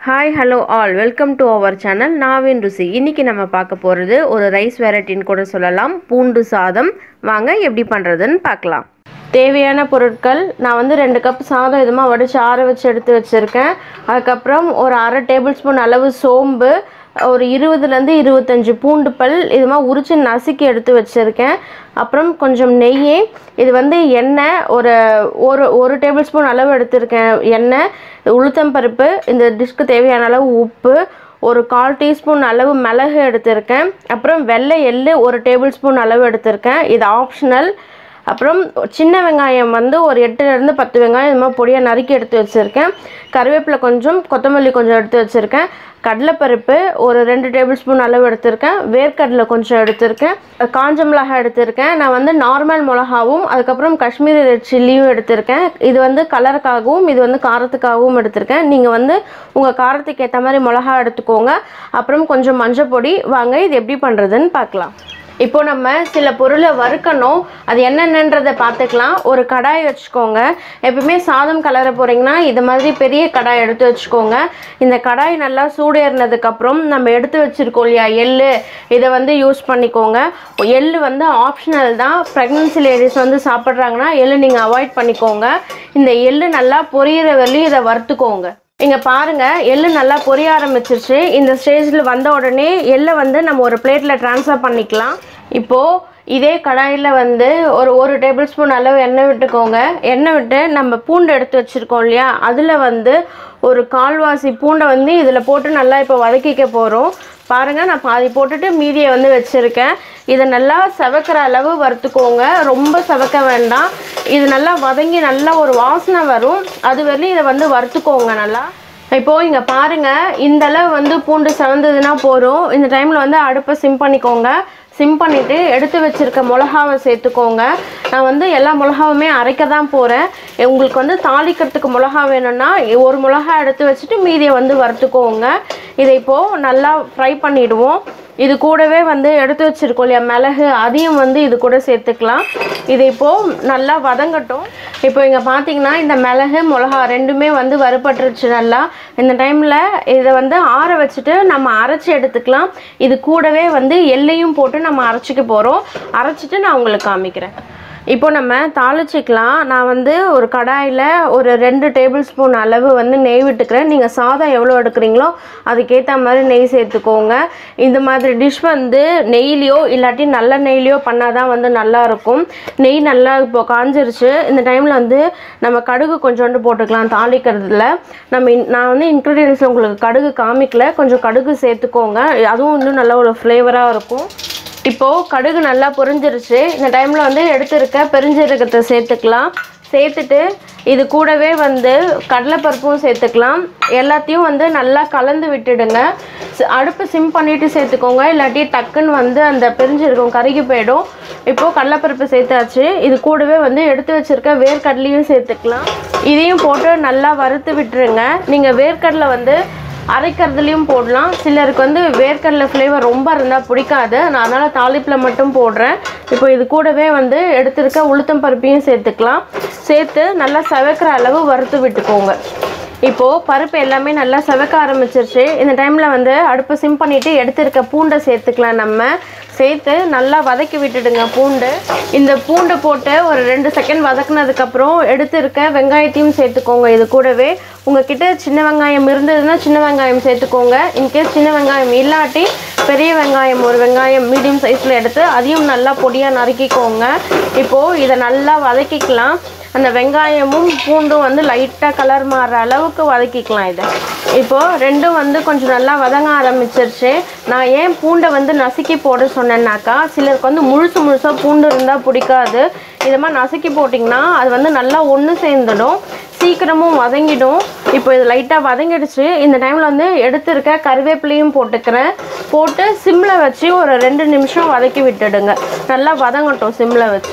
hi hello all welcome to our channel நாவின் ருசி இன்றைக்கி நம்ம பார்க்க போகிறது ஒரு ரைஸ் வெரைட்டின்னு கூட சொல்லலாம் பூண்டு சாதம் வாங்க எப்படி பண்ணுறதுன்னு பார்க்கலாம் தேவையான பொருட்கள் நான் வந்து ரெண்டு கப் சாதம் இதுமாக வடித்து ஆற வச்சு எடுத்து வச்சுருக்கேன் அதுக்கப்புறம் ஒரு அரை டேபிள் ஸ்பூன் அளவு சோம்பு ஒரு இருபதுலேருந்து இருபத்தஞ்சி பூண்டு பல் இதுமாக உரித்து நசுக்கி எடுத்து வச்சுருக்கேன் அப்புறம் கொஞ்சம் நெய் இது வந்து எண்ணெய் ஒரு ஒரு ஒரு டேபிள் ஸ்பூன் அளவு எடுத்திருக்கேன் எண்ணெய் உளுத்தம் பருப்பு இந்த டிஷ்க்கு தேவையான அளவு உப்பு ஒரு கால் டீஸ்பூன் அளவு மிளகு எடுத்திருக்கேன் அப்புறம் வெள்ளை எள்ளு ஒரு டேபிள் ஸ்பூன் அளவு எடுத்திருக்கேன் இது ஆப்ஷனல் அப்புறம் சின்ன வெங்காயம் வந்து ஒரு எட்டுலேருந்து பத்து வெங்காயம் இது மாதிரி பொடியாக நறுக்கி எடுத்து வச்சுருக்கேன் கருவேப்பிலை கொஞ்சம் கொத்தமல்லி கொஞ்சம் எடுத்து வச்சுருக்கேன் கடலைப்பருப்பு ஒரு ரெண்டு டேபிள் ஸ்பூன் அளவு எடுத்திருக்கேன் வேர்க்கடலை கொஞ்சம் எடுத்திருக்கேன் காஞ்ச மிளகாய் எடுத்திருக்கேன் நான் வந்து நார்மல் மிளகாவும் அதுக்கப்புறம் காஷ்மீரி ரெட் சில்லியும் எடுத்திருக்கேன் இது வந்து கலருக்காகவும் இது வந்து காரத்துக்காகவும் எடுத்திருக்கேன் நீங்கள் வந்து உங்கள் காரத்துக்கு ஏற்ற மாதிரி மிளகா எடுத்துக்கோங்க அப்புறம் கொஞ்சம் மஞ்சள் பொடி வாங்க இது எப்படி பண்ணுறதுன்னு பார்க்கலாம் இப்போ நம்ம சில பொருளை வறுக்கணும் அது என்னென்னன்றதை பார்த்துக்கலாம் ஒரு கடாய் வச்சுக்கோங்க எப்பவுமே சாதம் கலர போகிறீங்கன்னா இது மாதிரி பெரிய கடாய் எடுத்து வச்சுக்கோங்க இந்த கடாய் நல்லா சூடேறினதுக்கப்புறம் நம்ம எடுத்து வச்சுருக்கோம் இல்லையா எள்ளு இதை வந்து யூஸ் பண்ணிக்கோங்க எள்ளு வந்து ஆப்ஷனல் தான் ப்ரெக்னன்சி லேடிஸ் வந்து சாப்பிட்றாங்கன்னா எள்ளு நீங்கள் அவாய்ட் பண்ணிக்கோங்க இந்த எள்ளு நல்லா பொரியிற வரையும் இதை வறுத்துக்கோங்க இங்கே பாருங்க எள்ளு நல்லா பொரிய ஆரம்பிச்சிருச்சு இந்த ஸ்டேஜில் வந்த உடனே எள்ளை வந்து நம்ம ஒரு பிளேட்டில் ட்ரான்ஸ்ஃபர் பண்ணிக்கலாம் இப்போது இதே கடாயில் வந்து ஒரு ஒரு டேபிள் ஸ்பூன் அளவு எண்ணெய் விட்டுக்கோங்க எண்ணெய் விட்டு நம்ம பூண்டு எடுத்து வச்சுருக்கோம் இல்லையா அதில் வந்து ஒரு கால்வாசி பூண்டை வந்து இதில் போட்டு நல்லா இப்போ வதக்கிக்க போகிறோம் பாருங்கள் நான் பாதி போட்டுட்டு மீதியை வந்து வச்சுருக்கேன் இதை நல்லா செவக்கிற அளவு வறுத்துக்கோங்க ரொம்ப செவக்க வேண்டாம் இது நல்லா வதங்கி நல்லா ஒரு வாசனை வரும் அது வரையும் இதை வந்து வறுத்துக்கோங்க நல்லா இப்போது இங்கே பாருங்கள் இந்த அளவு வந்து பூண்டு செவந்ததுன்னா போதும் இந்த டைமில் வந்து அடுப்பை சிம் பண்ணிக்கோங்க சிம் பண்ணிவிட்டு எடுத்து வச்சுருக்க மிளகாவை சேர்த்துக்கோங்க நான் வந்து எல்லா மிளகாவுமே அரைக்க தான் போகிறேன் உங்களுக்கு வந்து தாளிக்கிறதுக்கு மிளகா வேணும்னா ஒரு மிளகா எடுத்து வச்சுட்டு மீதியை வந்து வறுத்துக்கோங்க இதை இப்போது நல்லா ஃப்ரை பண்ணிவிடுவோம் இது கூடவே வந்து எடுத்து வச்சுருக்கோம் இல்லையா மிளகு அதையும் வந்து இது கூட சேர்த்துக்கலாம் இது இப்போது நல்லா வதங்கட்டும் இப்போ இங்கே பார்த்தீங்கன்னா இந்த மிளகு மிளகா ரெண்டுமே வந்து வறுபட்டுருச்சு நல்லா இந்த டைமில் இதை வந்து ஆற வச்சுட்டு நம்ம அரைச்சி எடுத்துக்கலாம் இது கூடவே வந்து எல்லையும் போட்டு நம்ம அரைச்சிக்க போகிறோம் அரைச்சிட்டு நான் உங்களுக்கு காமிக்கிறேன் இப்போ நம்ம தாளிச்சிக்கலாம் நான் வந்து ஒரு கடாயில் ஒரு ரெண்டு டேபிள் ஸ்பூன் அளவு வந்து நெய் விட்டுக்கிறேன் நீங்கள் சாதம் எவ்வளோ எடுக்கிறீங்களோ அதுக்கேற்ற மாதிரி நெய் சேர்த்துக்கோங்க இந்த மாதிரி டிஷ் வந்து நெய்லியோ இல்லாட்டி நல்ல நெய்லியோ பண்ணால் தான் வந்து நல்லாயிருக்கும் நெய் நல்லா இப்போ காஞ்சிருச்சு இந்த டைமில் வந்து நம்ம கடுகு கொஞ்சோண்டு போட்டுக்கலாம் தாளிக்கிறதுல நம்ம இன்- நான் வந்து இன்க்ரீடியன்ஸ் உங்களுக்கு கடுகு காமிக்கல கொஞ்சம் கடுகு சேர்த்துக்கோங்க அதுவும் இன்னும் நல்ல ஒரு ஃப்ளேவராக இருக்கும் இப்போது கடுகு நல்லா பொரிஞ்சிருச்சு இந்த டைமில் வந்து எடுத்திருக்க பெருஞ்சீரகத்தை சேர்த்துக்கலாம் சேர்த்துட்டு இது கூடவே வந்து கடலைப்பருப்பும் சேர்த்துக்கலாம் எல்லாத்தையும் வந்து நல்லா கலந்து விட்டுடுங்க சி- அடுப்பு சிம் பண்ணிவிட்டு சேர்த்துக்கோங்க இல்லாட்டி டக்குன்னு வந்து அந்த பெருஞ்சீரகம் கருகி போயிடும் இப்போது கடலைப்பருப்பு சேர்த்தாச்சு இது கூடவே வந்து எடுத்து வச்சுருக்க வேர்க்கடலையும் சேர்த்துக்கலாம் இதையும் போட்டு நல்லா வறுத்து விட்டுருங்க நீங்கள் வேர்க்கடலை வந்து அரைக்கிறதுலையும் போடலாம் சிலருக்கு வந்து வேர்க்கடலை ஃப்ளேவர் ரொம்ப இருந்தால் பிடிக்காது நான் அதனால் தாளிப்பில் மட்டும் போடுறேன் இப்போ இது கூடவே வந்து எடுத்திருக்க உளுத்தம் பருப்பையும் சேர்த்துக்கலாம் சேர்த்து நல்லா செவக்கிற அளவு வறுத்து விட்டுக்கோங்க இப்போது பருப்பு எல்லாமே நல்லா செவக்க ஆரம்பிச்சிருச்சு இந்த டைமில் வந்து அடுப்பை சிம் பண்ணிவிட்டு எடுத்திருக்க பூண்டை சேர்த்துக்கலாம் நம்ம சேர்த்து நல்லா வதக்கி விட்டுடுங்க பூண்டு இந்த பூண்டை போட்டு ஒரு ரெண்டு செகண்ட் வதக்குனதுக்கப்புறம் எடுத்திருக்க வெங்காயத்தையும் சேர்த்துக்கோங்க இது கூடவே உங்ககிட்ட சின்ன வெங்காயம் இருந்ததுன்னா சின்ன வெங்காயம் சேர்த்துக்கோங்க இன்கேஸ் சின்ன வெங்காயம் இல்லாட்டி பெரிய வெங்காயம் ஒரு வெங்காயம் மீடியம் சைஸில் எடுத்து அதையும் நல்லா பொடியாக நறுக்கிக்கோங்க இப்போது இதை நல்லா வதக்கிக்கலாம் அந்த வெங்காயமும் பூண்டும் வந்து லைட்டாக கலர் மாறுற அளவுக்கு வதக்கிக்கலாம் இதை இப்போது ரெண்டும் வந்து கொஞ்சம் நல்லா வதங்க ஆரம்பிச்சிருச்சு நான் ஏன் பூண்டை வந்து நசுக்கி போட சொன்னேன்னாக்கா சிலருக்கு வந்து முழுசு முழுசாக பூண்டு இருந்தால் பிடிக்காது இதை மாதிரி நசுக்கி போட்டிங்கன்னா அது வந்து நல்லா ஒன்று சேர்ந்துடும் சீக்கிரமும் வதங்கிடும் இப்போ இது லைட்டாக வதங்கிடுச்சு இந்த டைமில் வந்து எடுத்திருக்க கருவேப்பிலையும் போட்டுக்கிறேன் போட்டு சிம்மில் வச்சு ஒரு ரெண்டு நிமிஷம் வதக்கி விட்டுடுங்க நல்லா வதங்கட்டும் சிம்மில் வச்சு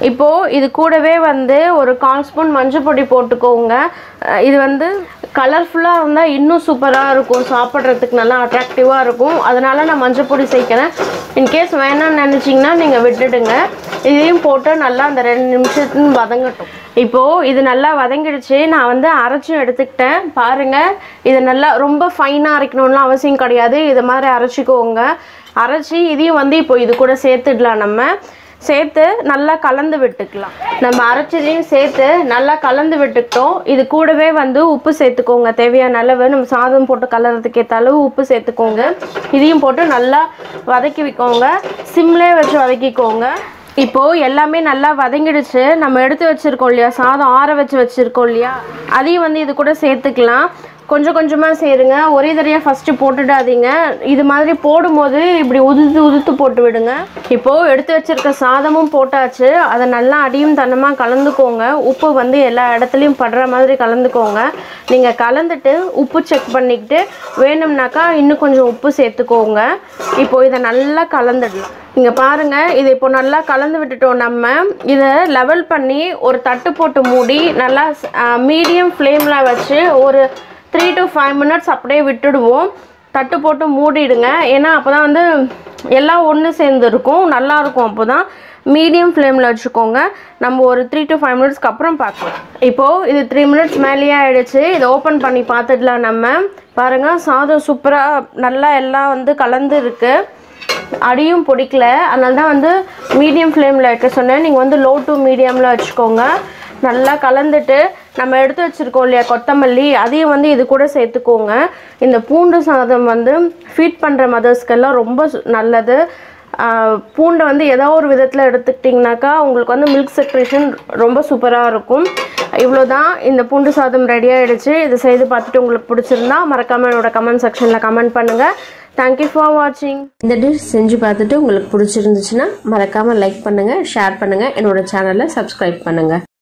இப்போது இது கூடவே வந்து ஒரு கால் ஸ்பூன் மஞ்சள் பொடி போட்டுக்கோங்க அஹ் இது வந்து கலர்ஃபுல்லாக இருந்தால் இன்னும் சூப்பராக இருக்கும் சாப்பிட்றதுக்கு நல்லா அட்ராக்டிவாக இருக்கும் அதனால் நான் மஞ்சள் பொடி சேர்க்கிறேன் இன்கேஸ் வேணாம்னு நினச்சிங்கன்னா நீங்கள் விட்டுடுங்க இதையும் போட்டு நல்லா அந்த ரெண்டு நிமிஷத்துக்கு வதங்கட்டும் இப்போது இது நல்லா வதங்கிடுச்சு நான் வந்து அரைச்சும் எடுத்துக்கிட்டேன் பாருங்கள் இது நல்லா ரொம்ப ஃபைனாக அரைக்கணும்லாம் அவசியம் கிடையாது இது மாதிரி அரைச்சிக்கோங்க அரைச்சி இதையும் வந்து இப்போ இது கூட சேர்த்துடலாம் நம்ம சேர்த்து நல்லா கலந்து விட்டுக்கலாம் நம்ம அரைச்சதையும் சேர்த்து நல்லா கலந்து விட்டுக்கிட்டோம் இது கூடவே வந்து உப்பு சேர்த்துக்கோங்க தேவையான அளவு நம்ம சாதம் போட்டு கலர்றதுக்கு ஏற்ற அளவு உப்பு சேர்த்துக்கோங்க இதையும் போட்டு நல்லா வதக்கி வைக்கோங்க சிம்லேயே வச்சு வதக்கிக்கோங்க இப்போது எல்லாமே நல்லா வதங்கிடுச்சு நம்ம எடுத்து வச்சுருக்கோம் இல்லையா சாதம் ஆற வச்சு வச்சுருக்கோம் இல்லையா அதையும் வந்து இது கூட சேர்த்துக்கலாம் கொஞ்சம் கொஞ்சமாக சேருங்க ஒரே தடையாக ஃபஸ்ட்டு போட்டுடாதீங்க இது மாதிரி போடும்போது இப்படி உதுத்து உதுத்து போட்டு விடுங்க இப்போது எடுத்து வச்சிருக்க சாதமும் போட்டாச்சு அதை நல்லா அடியும் தன்னமாக கலந்துக்கோங்க உப்பு வந்து எல்லா இடத்துலையும் படுற மாதிரி கலந்துக்கோங்க நீங்கள் கலந்துட்டு உப்பு செக் பண்ணிக்கிட்டு வேணும்னாக்கா இன்னும் கொஞ்சம் உப்பு சேர்த்துக்கோங்க இப்போது இதை நல்லா கலந்துடலாம் இங்கே பாருங்கள் இதை இப்போ நல்லா கலந்து விட்டுட்டோம் நம்ம இதை லெவல் பண்ணி ஒரு தட்டு போட்டு மூடி நல்லா மீடியம் ஃப்ளேமில் வச்சு ஒரு த்ரீ டு ஃபைவ் மினிட்ஸ் அப்படியே விட்டுடுவோம் தட்டு போட்டு மூடிடுங்க ஏன்னா அப்போ தான் வந்து எல்லாம் ஒன்று சேர்ந்து இருக்கும் நல்லாயிருக்கும் அப்போ தான் மீடியம் ஃப்ளேமில் வச்சுக்கோங்க நம்ம ஒரு த்ரீ டு ஃபைவ் மினிட்ஸ்க்கு அப்புறம் பார்க்கலாம் இப்போது இது த்ரீ மினிட்ஸ் மேலேயே ஆயிடுச்சு இதை ஓப்பன் பண்ணி பார்த்துடலாம் நம்ம பாருங்கள் சாதம் சூப்பராக நல்லா எல்லாம் வந்து கலந்து இருக்குது அடியும் பிடிக்கல அதனால தான் வந்து மீடியம் ஃப்ளேமில் வைக்க சொன்னேன் நீங்கள் வந்து லோ டு மீடியமில் வச்சுக்கோங்க நல்லா கலந்துட்டு நம்ம எடுத்து வச்சுருக்கோம் இல்லையா கொத்தமல்லி அதையும் வந்து இது கூட சேர்த்துக்கோங்க இந்த பூண்டு சாதம் வந்து ஃபீட் பண்ணுற மதர்ஸ்க்கெல்லாம் ரொம்ப சு- நல்லது ஆஹ் பூண்டை வந்து ஏதோ ஒரு விதத்தில் எடுத்துக்கிட்டிங்கனாக்கா உங்களுக்கு வந்து மில்க் செக்ரேஷன் ரொம்ப சூப்பராக இருக்கும் இவ்வளோ தான் இந்த பூண்டு சாதம் ரெடி ஆகிடுச்சு இதை செய்து பார்த்துட்டு உங்களுக்கு பிடிச்சிருந்தா மறக்காமல் என்னோட கமெண்ட் செக்ஷனில் கமெண்ட் பண்ணுங்கள் தேங்க்யூ ஃபார் வாட்சிங் இந்த டிஷ் செஞ்சு பார்த்துட்டு உங்களுக்கு பிடிச்சிருந்துச்சுன்னா மறக்காமல் லைக் பண்ணுங்கள் ஷேர் பண்ணுங்கள் என்னோட சேனலை சப்ஸ்கிரைப் பண்ணுங்கள்